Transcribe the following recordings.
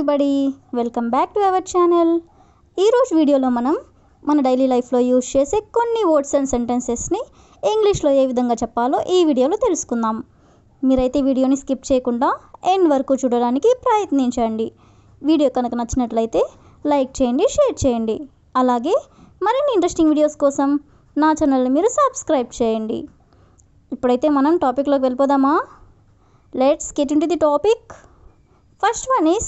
Everybody welcome back to our channel ఈరోజు వీడియోలో మనం మన డైలీ లైఫ్లో యూజ్ చేసే కొన్ని వర్డ్స్ అండ్ సెంటెన్సెస్ని ఇంగ్లీష్లో ఏ విధంగా చెప్పాలో ఈ వీడియోలో తెలుసుకుందాం మీరైతే వీడియోని స్కిప్ చేయకుండా ఎండ్ వరకు చూడడానికి ప్రయత్నించండి వీడియో కనుక నచ్చినట్లయితే లైక్ చేయండి షేర్ చేయండి అలాగే మరిన్ని ఇంట్రెస్టింగ్ వీడియోస్ కోసం నా ఛానల్ని మీరు సబ్స్క్రైబ్ చేయండి ఇప్పుడైతే మనం టాపిక్లోకి వెళ్ళిపోదామా let's get into the topic first one is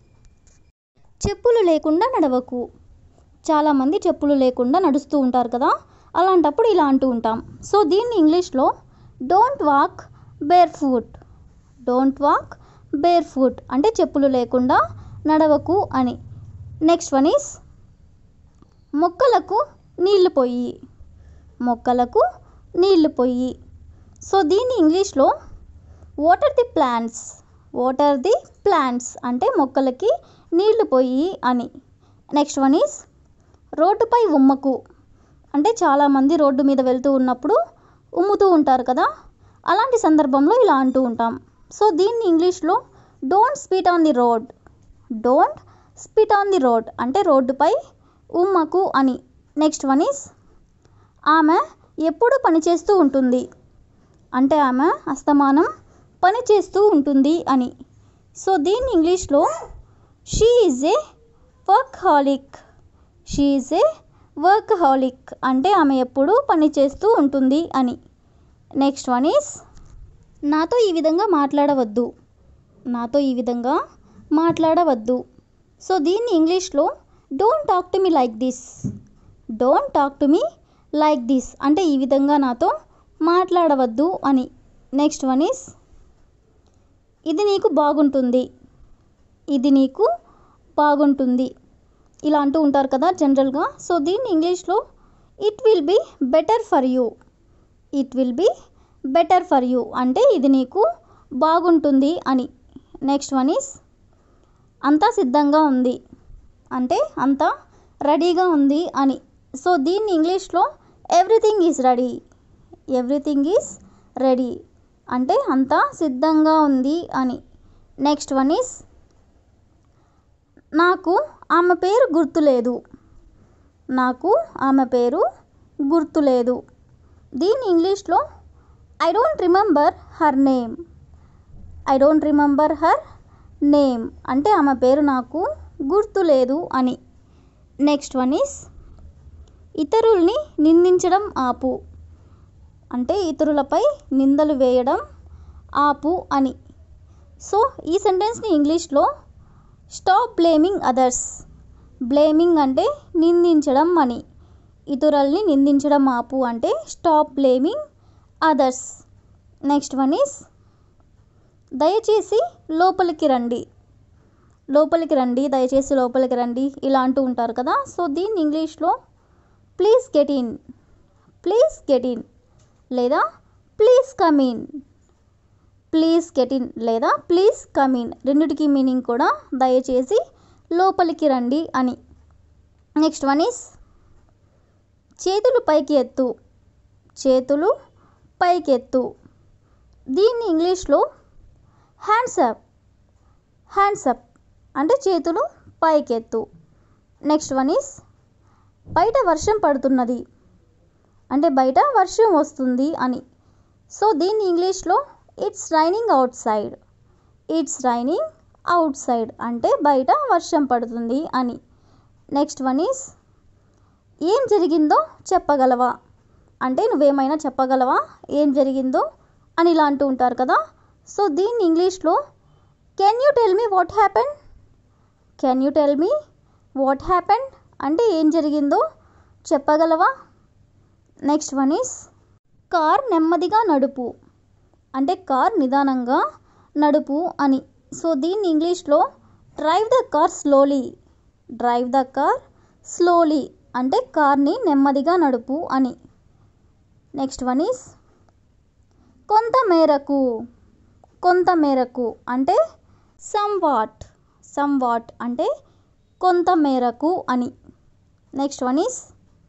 చెప్పులు లేకుండా నడవకు చాలామంది చెప్పులు లేకుండా నడుస్తూ ఉంటారు కదా అలాంటప్పుడు ఇలా అంటూ ఉంటాం సో దీన్ని ఇంగ్లీష్లో don't walk barefoot don't walk barefoot అంటే చెప్పులు లేకుండా నడవకు అని నెక్స్ట్ వన్ ఈస్ మొక్కలకు నీళ్లు పొయ్యి మొక్కలకు నీళ్లు పొయ్యి సో దీన్ని ఇంగ్లీష్లో water the plants water the plants అంటే మొక్కలకి నీళ్లు పోయి అని నెక్స్ట్ వన్ ఈస్ రోడ్డుపై ఉమ్మకు అంటే చాలామంది రోడ్డు మీద వెళ్తూ ఉన్నప్పుడు ఉమ్ముతూ ఉంటారు కదా అలాంటి సందర్భంలో ఇలా అంటూ ఉంటాం సో దీన్ని ఇంగ్లీష్లో don't spit on the road don't spit on the road అంటే రోడ్డుపై ఉమ్మకు అని నెక్స్ట్ వన్ ఈస్ ఆమె ఎప్పుడు పనిచేస్తూ ఉంటుంది అంటే ఆమె అస్తమానం పని చేస్తూ ఉంటుంది అని సో దీన్ని ఇంగ్లీష్లో she is a workaholic she is a workaholic అంటే ఆమె ఎప్పుడు పని చేస్తూ ఉంటుంది అని నెక్స్ట్ వన్ ఈస్ నాతో ఈ విధంగా మాట్లాడవద్దు నాతో ఈ విధంగా మాట్లాడవద్దు సో దీన్ని ఇంగ్లీష్లో don't talk to me like this don't talk to me like this అంటే ఈ విధంగా నాతో మాట్లాడవద్దు అని నెక్స్ట్ వన్ ఈస్ ఇది నీకు బాగుంటుంది ఇది నీకు బాగుంటుంది ఇలా అంటూ ఉంటారు కదా జనరల్గా సో దీన్ని ఇంగ్లీష్లో it will be better for you it will be better for you అంటే ఇది నీకు బాగుంటుంది అని నెక్స్ట్ వన్ ఈస్ అంతా సిద్ధంగా ఉంది అంటే అంతా రెడీగా ఉంది అని సో దీన్ని ఇంగ్లీష్లో everything is ready everything is ready అంటే అంతా సిద్ధంగా ఉంది అని నెక్స్ట్ వన్ ఈస్ నాకు ఆమె పేరు గుర్తులేదు నాకు ఆమె పేరు గుర్తులేదు దీని ఇంగ్లీష్లో I don't remember her name I don't remember her name అంటే ఆమె పేరు నాకు గుర్తులేదు అని నెక్స్ట్ వన్ ఈస్ ఇతరుల్ని నిందించడం ఆపు అంటే ఇతరులపై నిందలు వేయడం ఆపు అని సో ఈ సెంటెన్స్ని ఇంగ్లీష్లో స్టాప్ బ్లేమింగ్ అదర్స్ బ్లేమింగ్ అంటే నిందించడం అని ఇతరుల్ని నిందించడం ఆపు అంటే stop blaming others next one is దయచేసి లోపలికి రండి లోపలికి రండి దయచేసి లోపలికి రండి ఇలా అంటూ ఉంటారు కదా సో దీన్ని ఇంగ్లీష్లో please get in please get in లేదా please come in please get in లేదా ప్లీజ్ కమ్ ఇన్ రెండిటికి మీనింగ్ కూడా దయచేసి లోపలికి రండి అని నెక్స్ట్ వన్ ఈస్ చేతులు పైకి ఎత్తు చేతులు పైకి ఎత్తు దీన్ని ఇంగ్లీష్లో హ్యాండ్స్ అప్ హ్యాండ్స్ అప్ అంటే చేతులు పైకెత్తు నెక్స్ట్ వన్ ఈస్ బయట వర్షం పడుతున్నది అంటే బయట వర్షం వస్తుంది అని సో దీన్ని ఇంగ్లీష్లో it's raining outside it's raining outside అంటే బయట వర్షం పడుతుంది అని నెక్స్ట్ వన్ ఈస్ ఏం జరిగిందో చెప్పగలవా అంటే నువ్వేమైనా చెప్పగలవా ఏం జరిగిందో అని ఇలా అంటూ ఉంటారు కదా సో దీన్ని ఇంగ్లీష్లో can you tell me what happen can you tell me what happen అంటే ఏం జరిగిందో చెప్పగలవా నెక్స్ట్ వన్ ఈస్ కార్ నెమ్మదిగా నడుపు అంటే కార్ నిదానంగా నడుపు అని సో దీన్ని ఇంగ్లీష్లో drive the car slowly drive the car slowly అంటే కార్ని నెమ్మదిగా నడుపు అని నెక్స్ట్ వన్ ఈస్ కొంత మేరకు కొంత మేరకు అంటే సమ్ వాట్ సమ్ వాట్ అంటే కొంత మేరకు అని నెక్స్ట్ వన్ ఈస్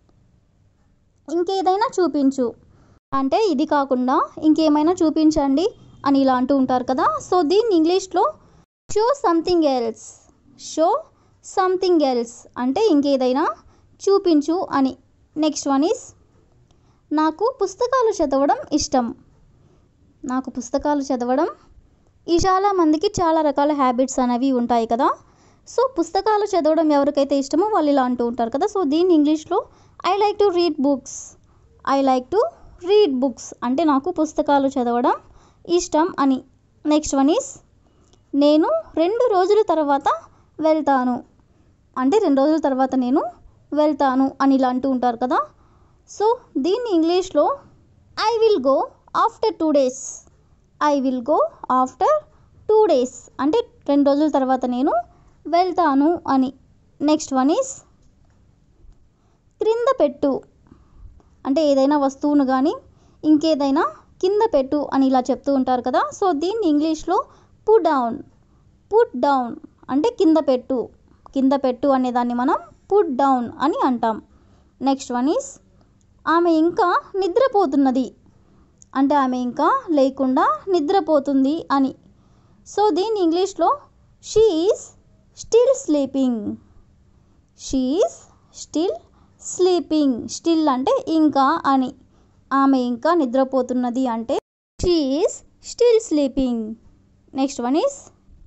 ఇంకేదైనా చూపించు అంటే ఇది కాకుండా ఇంకేమైనా చూపించండి అని ఇలా అంటూ ఉంటారు కదా సో దీన్ని ఇంగ్లీష్లో show something else show something else అంటే ఇంకేదైనా చూపించు అని నెక్స్ట్ వన్ ఈస్ నాకు పుస్తకాలు చదవడం ఇష్టం నాకు పుస్తకాలు చదవడం ఈ చాలా మందికి చాలా రకాల హ్యాబిట్స్ అనేవి ఉంటాయి కదా సో పుస్తకాలు చదవడం ఎవరికైతే ఇష్టమో వాళ్ళు ఇలా అంటూ ఉంటారు కదా సో దీన్ని ఇంగ్లీష్లో I like to read books I like to read books అంటే నాకు పుస్తకాలు చదవడం ఇష్టం అని నెక్స్ట్ వన్ ఈస్ నేను రెండు రోజుల తర్వాత వెళ్తాను అంటే రెండు రోజుల తర్వాత నేను వెళ్తాను అని ఇలా అంటూ ఉంటారు కదా సో దీన్ని ఇంగ్లీష్లో I will go after two days I will go after two days అంటే రెండు రోజుల తర్వాత నేను వెళ్తాను అని నెక్స్ట్ వన్ ఈస్ క్రింద పెట్టు అంటే ఏదైనా వస్తువును కానీ ఇంకేదైనా కింద పెట్టు అని ఇలా చెప్తూ ఉంటారు కదా సో దీన్ని ఇంగ్లీష్లో పుట్ డౌన్ పుట్ డౌన్ అంటే కింద పెట్టు కింద పెట్టు అనే దాన్ని మనం పుట్ డౌన్ అని అంటాం నెక్స్ట్ వన్ ఈస్ ఆమె ఇంకా నిద్రపోతున్నది అంటే ఆమె ఇంకా లేకుండా నిద్రపోతుంది అని సో దీన్ని ఇంగ్లీష్లో she is still sleeping she is still sleeping still అంటే ఇంకా అని ఆమె ఇంకా నిద్రపోతున్నది అంటే she is still sleeping next one is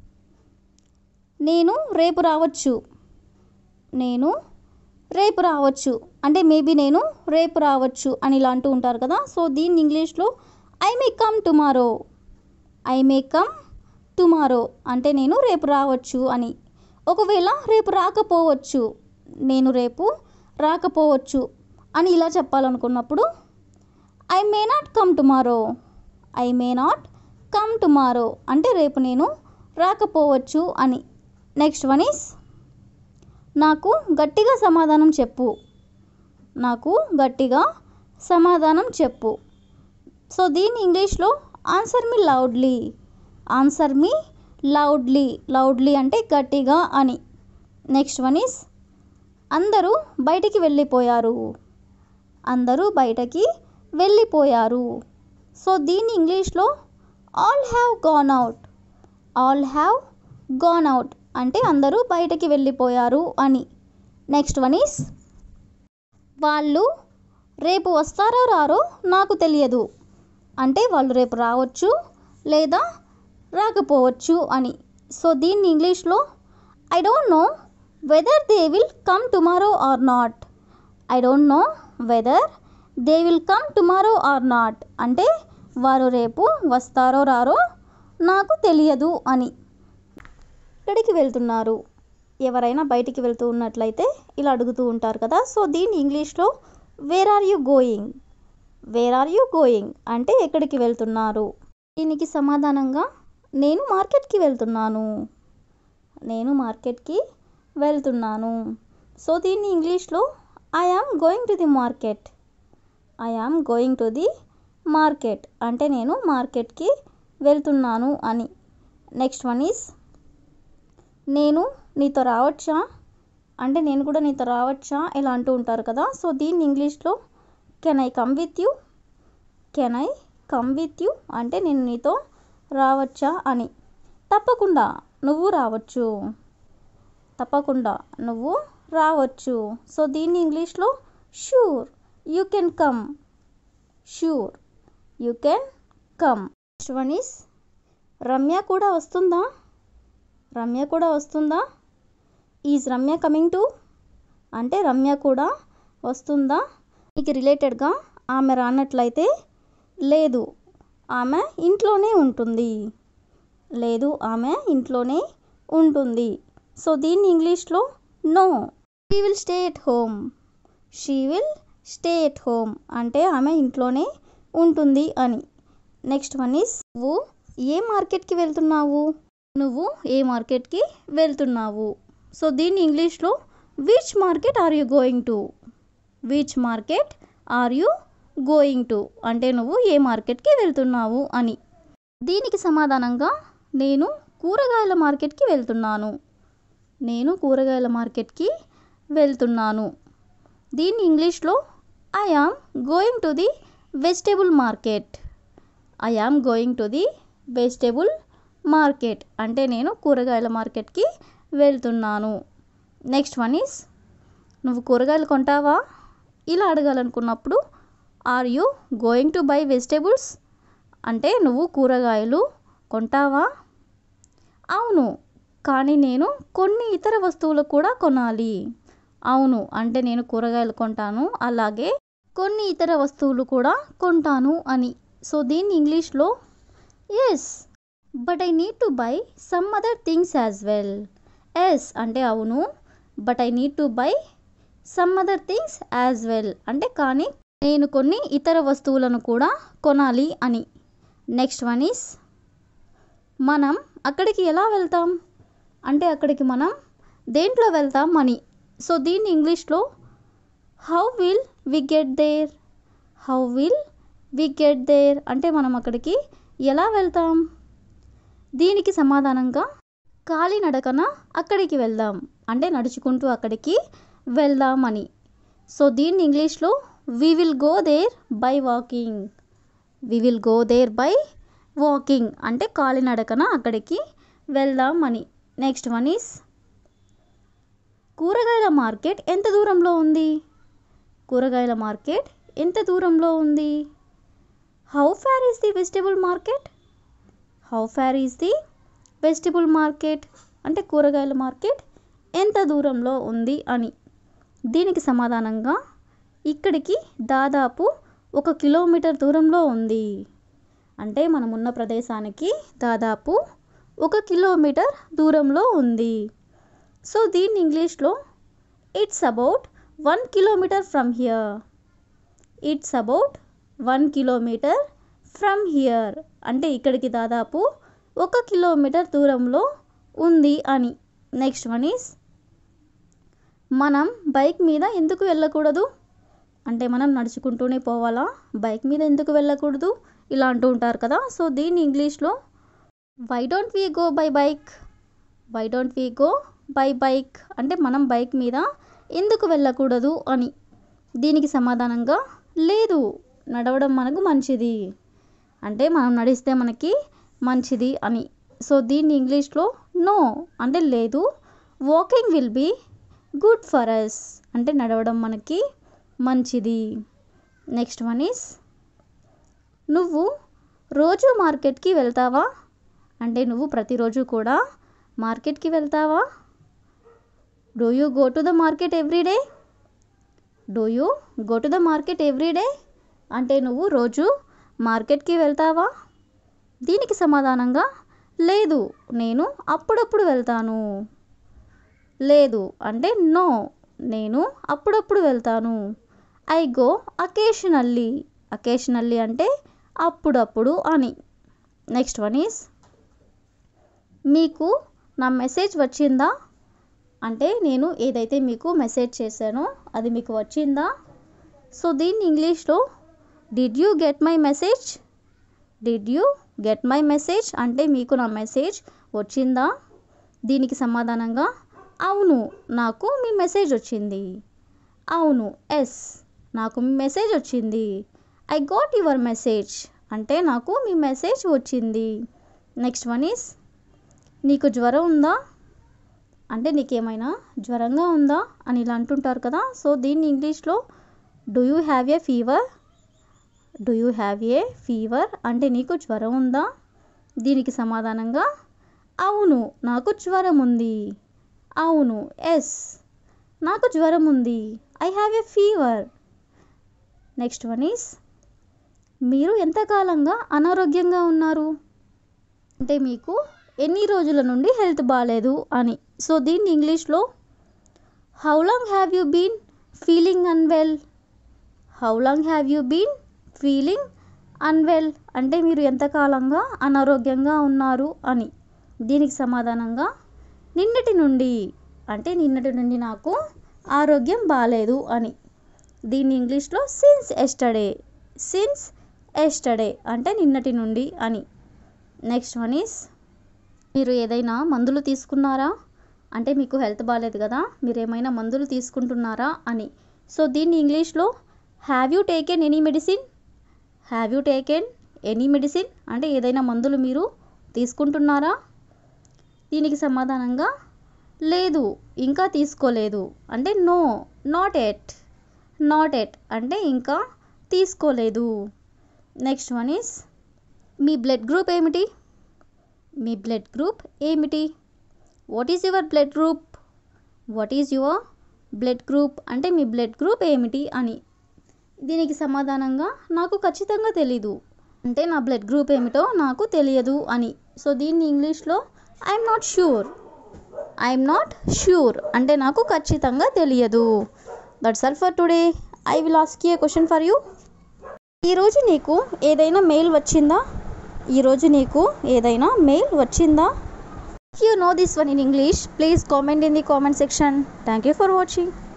నేను రేపు రావచ్చు నేను రేపు రావచ్చు అంటే మేబీ నేను రేపు రావచ్చు అని ఇలా అంటూ ఉంటారు కదా సో దీన్ని ఇంగ్లీష్లో I may come tomorrow I may come tomorrow అంటే నేను రేపు రావచ్చు అని ఒకవేళ రేపు రాకపోవచ్చు నేను రేపు రాకపోవచ్చు అని ఇలా చెప్పాలనుకున్నప్పుడు I may not come tomorrow I may not come tomorrow అంటే రేపు నేను రాకపోవచ్చు అని నెక్స్ట్ వన్ ఈస్ నాకు గట్టిగా సమాధానం చెప్పు నాకు గట్టిగా సమాధానం చెప్పు సో దీన్ని ఇంగ్లీష్లో answer me loudly answer me loudly loudly అంటే గట్టిగా అని నెక్స్ట్ వన్ ఈస్ అందరూ బయటికి వెళ్ళిపోయారు అందరూ బయటకి వెళ్ళిపోయారు సో దీన్ని ఇంగ్లీష్లో all have gone out all have gone out అంటే అందరూ బయటకి వెళ్ళిపోయారు అని నెక్స్ట్ వన్ ఈస్ వాళ్ళు రేపు వస్తారో రారో నాకు తెలియదు అంటే వాళ్ళు రేపు రావచ్చు లేదా రాకపోవచ్చు అని సో దీన్ని ఇంగ్లీష్లో I don't know whether they will come tomorrow or not I don't know whether they will come tomorrow or not అంటే వారు రేపు వస్తారో రారో నాకు తెలియదు అని ఎక్కడికి వెళ్తున్నారు ఎవరైనా బయటికి వెళ్తూ ఉన్నట్లయితే ఇలా అడుగుతూ ఉంటారు కదా సో దీన్ని ఇంగ్లీష్లో where are you going where are you going అంటే ఎక్కడికి వెళ్తున్నారు దీనికి సమాధానంగా నేను మార్కెట్కి వెళ్తున్నాను నేను మార్కెట్కి వెళ్తున్నాను సో దీన్ని ఇంగ్లీష్లో I am going to the market I am going to the market అంటే నేను మార్కెట్కి వెళ్తున్నాను అని నెక్స్ట్ వన్ ఈస్ నేను నీతో రావచ్చా అంటే నేను కూడా నీతో రావచ్చా ఇలా అంటూ ఉంటారు కదా సో దీన్ని ఇంగ్లీష్లో can I come with you can I come with you అంటే నేను నీతో రావచ్చా అని తప్పకుండా నువ్వు రావచ్చు తప్పకుండా నువ్వు రావచ్చు సో దీన్ని ఇంగ్లీష్లో sure you can come sure you can come next one is Ramya కూడా వస్తుందా రమ్య కూడా వస్తుందా ఈజ్ రమ్య కమింగ్ టు అంటే రమ్య కూడా వస్తుందా మీకు రిలేటెడ్గా ఆమె రానట్లయితే లేదు ఆమె ఇంట్లోనే ఉంటుంది లేదు ఆమె ఇంట్లోనే ఉంటుంది సో దీన్ని ఇంగ్లీష్లో no she will stay at home she will stay at home అంటే ఆమె ఇంట్లోనే ఉంటుంది అని నెక్స్ట్ వన్ ఈస్ నువ్వు ఏ మార్కెట్కి వెళ్తున్నావు నువ్వు ఏ మార్కెట్కి వెళ్తున్నావు సో దీన్ని ఇంగ్లీష్లో which market are you going to which market are you going to అంటే నువ్వు ఏ మార్కెట్కి వెళ్తున్నావు అని దీనికి సమాధానంగా నేను కూరగాయల మార్కెట్కి వెళ్తున్నాను నేను కూరగాయల మార్కెట్కి వెళ్తున్నాను దీన్ని ఇంగ్లీష్లో I am going to the vegetable market I am going to the vegetable market అంటే నేను కూరగాయల మార్కెట్కి వెళ్తున్నాను నెక్స్ట్ వన్ ఈస్ నువ్వు కూరగాయలు కొంటావా ఇలా అడగాలనుకున్నప్పుడు are you going to buy vegetables అంటే నువ్వు కూరగాయలు కొంటావా అవును కానీ నేను కొన్ని ఇతర వస్తువులు కూడా కొనాలి అవును అంటే నేను కూరగాయలు కొంటాను అలాగే కొన్ని ఇతర వస్తువులు కూడా కొంటాను అని సో దీన్ని ఇంగ్లీష్లో yes but I need to buy some other things as well yes అంటే అవును but I need to buy some other things as well అంటే కానీ నేను కొన్ని ఇతర వస్తువులను కూడా కొనాలి అని నెక్స్ట్ వన్ ఈస్ మనం అక్కడికి ఎలా వెళ్తాం అంటే అక్కడికి మనం దేంట్లో వెళ్తాం అని సో దీన్ని ఇంగ్లీష్లో how will we get there how will we get there అంటే మనం అక్కడికి ఎలా వెళ్తాం దీనికి సమాధానంగా కాలినడకన అక్కడికి వెళ్దాం అంటే నడుచుకుంటూ అక్కడికి వెళ్దామని సో దీన్ని ఇంగ్లీష్లో we will go there by walking we will go there by walking అంటే కాలినడకన అక్కడికి వెళ్దాం అని నెక్స్ట్ వన్ ఈస్ కూరగాయల మార్కెట్ ఎంత దూరంలో ఉంది కూరగాయల మార్కెట్ ఎంత దూరంలో ఉంది how far is the vegetable market how far is the vegetable market అంటే కూరగాయల మార్కెట్ ఎంత దూరంలో ఉంది అని దీనికి సమాధానంగా ఇక్కడికి దాదాపు ఒక కిలోమీటర్ దూరంలో ఉంది అంటే మనం ఉన్న ప్రదేశానికి దాదాపు ఒక కిలోమీటర్ దూరంలో ఉంది సో దీన్ని ఇంగ్లీష్లో it's about one kilometre from here it's about one kilometre from here అంటే ఇక్కడికి దాదాపు ఒక కిలోమీటర్ దూరంలో ఉంది అని నెక్స్ట్ వన్ ఈస్ మనం బైక్ మీద ఎందుకు వెళ్ళకూడదు అంటే మనం నడుచుకుంటూనే పోవాలా బైక్ మీద ఎందుకు వెళ్ళకూడదు ఇలా అంటూ ఉంటారు కదా సో దీన్ని ఇంగ్లీష్లో why don't we go by bike why don't we go by bike అంటే మనం బైక్ మీద ఎందుకు వెళ్ళకూడదు అని దీనికి సమాధానంగా లేదు నడవడం మనకు మంచిది అంటే మనం నడిస్తే మనకి మంచిది అని సో దీన్ని ఇంగ్లీష్లో నో అంటే లేదు walking will be good for us అంటే నడవడం మనకి మంచిది నెక్స్ట్ వన్ ఈస్ నువ్వు రోజు మార్కెట్కి వెళ్తావా అంటే నువ్వు ప్రతిరోజు కూడా మార్కెట్కి వెళ్తావా do you go to the market every day do you go to the market every day అంటే నువ్వు రోజు మార్కెట్కి వెళ్తావా దీనికి సమాధానంగా లేదు నేను అప్పుడప్పుడు వెళ్తాను లేదు అంటే నో నేను అప్పుడప్పుడు వెళ్తాను ఐ గో అకేషనల్లీ అకేషనల్లీ అంటే అప్పుడప్పుడు అని నెక్స్ట్ వన్ ఈస్ మీకు నా మెసేజ్ వచ్చిందా అంటే నేను ఏదైతే మీకు మెసేజ్ చేశానో అది మీకు వచ్చిందా సో దీన్ని ఇంగ్లీష్లో did you get my message did you get my message అంటే మీకు నా మెసేజ్ వచ్చిందా దీనికి సమాధానంగా అవును నాకు మీ మెసేజ్ వచ్చింది అవును ఎస్ నాకు మీ మెసేజ్ వచ్చింది ఐ గాట్ యువర్ మెసేజ్ అంటే నాకు మీ మెసేజ్ వచ్చింది నెక్స్ట్ వన్ ఈస్ నీకు జ్వరం ఉందా అంటే నీకేమైనా జ్వరంగా ఉందా అని ఇలా అంటుంటారు కదా సో దీన్ని ఇంగ్లీష్లో do you have a fever do you have a fever అంటే నీకు జ్వరం ఉందా దీనికి సమాధానంగా అవును నాకు జ్వరం ఉంది అవును ఎస్ నాకు జ్వరం ఉంది I have a fever next one is మీరు ఎంతకాలంగా అనారోగ్యంగా ఉన్నారు అంటే మీకు ఎన్ని రోజుల నుండి హెల్త్ బాగాలేదు అని సో దీన్ని ఇంగ్లీష్లో how long have you been feeling unwell how long have you been feeling unwell అంటే మీరు ఎంతకాలంగా అనారోగ్యంగా ఉన్నారు అని దీనికి సమాధానంగా నిన్నటి నుండి అంటే నిన్నటి నుండి నాకు ఆరోగ్యం బాగాలేదు అని దీన్ని ఇంగ్లీష్లో సిన్స్ ఎస్టర్డే సిన్స్ ఎస్టర్డే అంటే నిన్నటి నుండి అని నెక్స్ట్ వన్ ఈస్ మీరు ఏదైనా మందులు తీసుకున్నారా అంటే మీకు హెల్త్ బాగాలేదు కదా మీరు ఏమైనా మందులు తీసుకుంటున్నారా అని సో దీన్ని ఇంగ్లీష్లో have you taken any medicine have you taken any medicine అంటే ఏదైనా మందులు మీరు తీసుకుంటున్నారా దీనికి సమాధానంగా లేదు ఇంకా తీసుకోలేదు అంటే no not yet not yet అంటే ఇంకా తీసుకోలేదు నెక్స్ట్ వన్ ఈస్ మీ బ్లడ్ గ్రూప్ ఏమిటి మీ బ్లడ్ గ్రూప్ ఏమిటి what is your blood group what is your blood group అంటే మీ బ్లడ్ గ్రూప్ ఏమిటి అని దీనికి సమాధానంగా నాకు ఖచ్చితంగా తెలీదు అంటే నా బ్లడ్ గ్రూప్ ఏమిటో నాకు తెలియదు అని సో దీన్ని ఇంగ్లీష్లో I'm not sure I'm not sure అంటే నాకు ఖచ్చితంగా తెలియదు that's all for today I will ask a question for you ఈరోజు నీకు ఏదైనా మెయిల్ వచ్చిందా ఈరోజు నీకు ఏదైనా మెయిల్ వచ్చిందా If you know this one in English, please comment in the comment section. Thank you for watching.